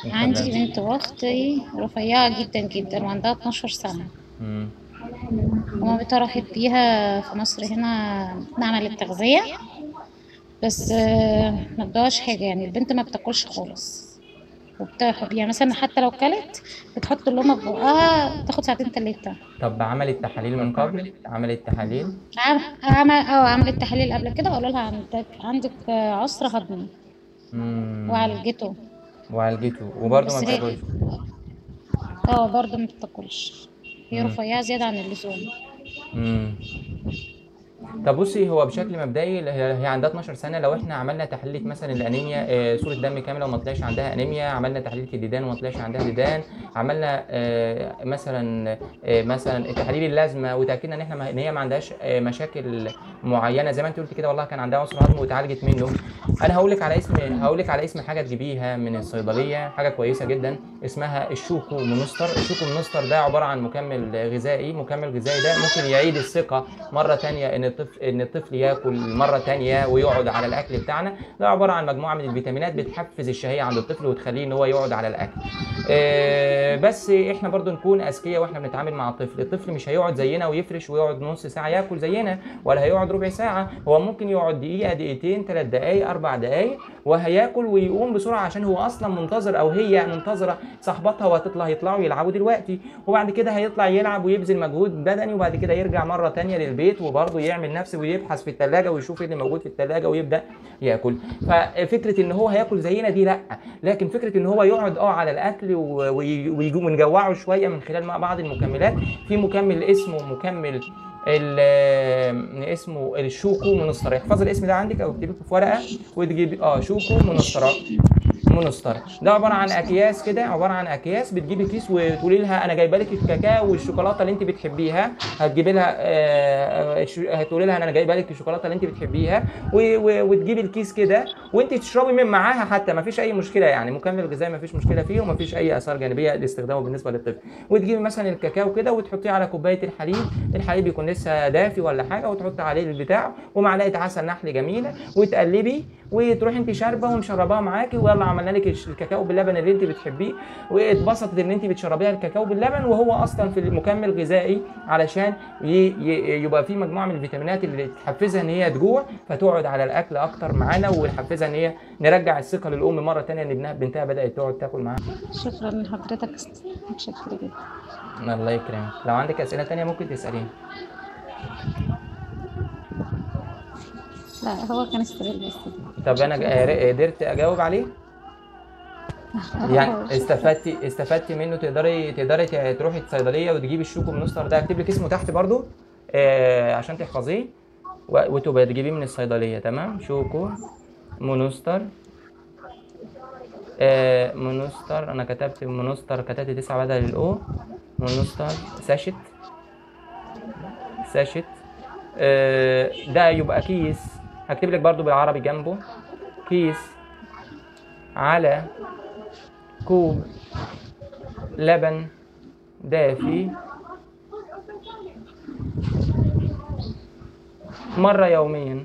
عندي اتفضلي. بنت أختي رفيعة جدا جدا وعندها 12 سنة مم. ومامتها راحت بيها في مصر هنا معمل التغذية بس آه، ما ادوهاش حاجة يعني البنت ما بتاكلش خالص وبتاخد يعني مثلا حتى لو كلت بتحط اللقمة في بقها تاخد ساعتين تلاتة طب عملت تحاليل من قبل عملت تحاليل عم- عمل اه عملت تحاليل قبل كده وقالوا لها عندك عندك آه، عسر هضمي مم. وعالجته وعالجته وبرضه ما بس هي- بتاكلش اه برضه ما بتاكلش هي مم. رفيعة زيادة عن اللزوم مم. طب بصي هو بشكل مبدئي هي هي عندها 12 سنه لو احنا عملنا تحليل مثلا الانيميا آه، صوره دم كامله وما طلعش عندها انيميا عملنا تحليل الديدان وما طلعش عندها ديدان عملنا آه، مثلا آه، مثلا تحاليل اللازمه وتاكدنا ان احنا ما- ان هي ما عندهاش آه، مشاكل معينه زي ما انت قلت كده والله كان عندها عسر هضم واتعالجت منه انا هقول لك على اسم هقول لك على اسم حاجه تجيبيها من الصيدليه حاجه كويسه جدا اسمها الشوكو مونستر الشوكو مونستر ده عباره عن مكمل غذائي مكمل غذائي ده ممكن يعيد الثقه مره تانية ان الطفل ان الطفل ياكل مره تانية ويقعد على الاكل بتاعنا ده عباره عن مجموعه من الفيتامينات بتحفز الشهيه عند الطفل وتخليه ان هو يقعد على الاكل آه، بس احنا برضو نكون اذكياء واحنا بنتعامل مع الطفل الطفل مش هيقعد زينا ويفرش ويقعد نص ساعه ياكل زينا ولا هيقعد ربع ساعه هو ممكن يقعد دقيقه دقيقتين ثلاث دقائق اربع دقائق وهياكل ويقوم بسرعه عشان هو اصلا منتظر او هي منتظره صاحبتها وهتطلع يطلعوا يلعبوا دلوقتي وبعد كده هيطلع يلعب ويبذل مجهود بدني وبعد كده يرجع مره تانية للبيت وبرضه يعمل نفسه ويبحث في الثلاجه ويشوف ايه اللي موجود في الثلاجه ويبدا ياكل ففكره ان هو هياكل زينا دي لا لكن فكره ان هو يقعد اه على الاكل و- وي- ويجو- ونجوعه شويه من خلال مع بعض المكملات في مكمل اسمه مكمل ال- اسمه الشوكو مونستر احفظ الاسم ده عندك او اكتبيه في ورقه وتجيب اه شوكو مونستر مونستر ده عباره عن اكياس كده عباره عن اكياس بتجيبي كيس وتقولي لها انا جايبه لك الكاكاو والشوكولاته اللي انت بتحبيها هتجيبي لها آه، ش- هتقولي لها انا جايبه لك الشوكولاته اللي انت بتحبيها و- و- وتجيبي الكيس كده وانت تشربي من معاها حتى ما فيش اي مشكله يعني مكمل غذائي ما فيش مشكله فيه وما فيش اي اثار جانبيه لاستخدامه بالنسبه للطفل وتجيبي مثلا الكاكاو كده وتحطيه على كوبايه الحليب الحليب يكون لسه دافي ولا حاجه وتحطي عليه البتاع ومعلقه عسل نحل جميله وتقلبي وتروحي انت شاربه ومشرباها معاكي ويلا عملنا لك الش- الكاكاو باللبن اللي انت بتحبيه واتبسطت ان انت بتشربيها الكاكاو باللبن وهو اصلا في المكمل غذائي علشان ي- ي- يبقى في مجموعه من الفيتامينات اللي تحفزها ان هي تجوع فتقعد على الاكل اكتر معانا ونحفزها ان هي نرجع الثقه للام مره ثانيه ان ابنها بنتها بدات تقعد تاكل معاها شكرا لحضرتك متشكرة جدا الله يكرمك لو عندك اسئله ثانيه ممكن تساليني لا هو كان استغل بس طب انا ج- قدرت اجاوب عليه يعني استفدتي استفدتي منه تقدري تقدري ت- تروحي الصيدليه وتجيبي الشوكو مونستر ده اكتب لك اسمه تحت برضو آه عشان تحفظيه و- وتبقى تجيبيه من الصيدليه تمام شوكو مونستر آه مونستر انا كتبت مونستر كتبت تسعة بدل الاو مونستر ساشت ساشت آه ده يبقى كيس هكتب لك برضو بالعربي جنبه كيس على كوب لبن دافي مرة يوميا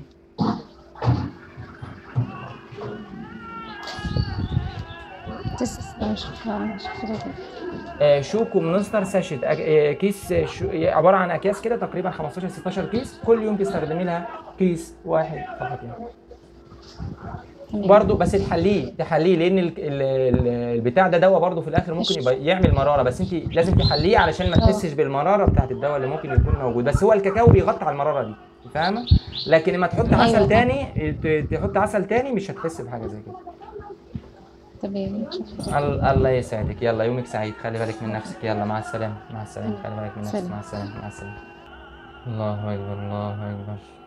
تسلم شكرا شكرا جدا آه، شوكو مونستر ساشيت أك- آه، كيس آه، شو- عبارة عن أكياس كده تقريبا 15 16 كيس كل يوم تستخدمي لها كيس واحد فقط يعني تمام. برضه بس تحليه تحليه لان ال- ال- ال- البتاع ده دواء برضه في الاخر ممكن يبقى يعمل مراره بس انت لازم تحليه علشان ما اه. تحسش بالمراره بتاعت الدواء اللي ممكن يكون موجود بس هو الكاكاو بيغطي على المراره دي فاهمه لكن لما تحط أيوة عسل فاهمة. تاني ت- تحط عسل تاني مش هتحس بحاجه زي كده تمام شكرا ال- الله يسعدك يلا يومك سعيد خلي بالك من نفسك يلا مع السلامه مع السلامه خلي بالك من نفسك سلام. مع السلامه مع السلامه الله اكبر الله اكبر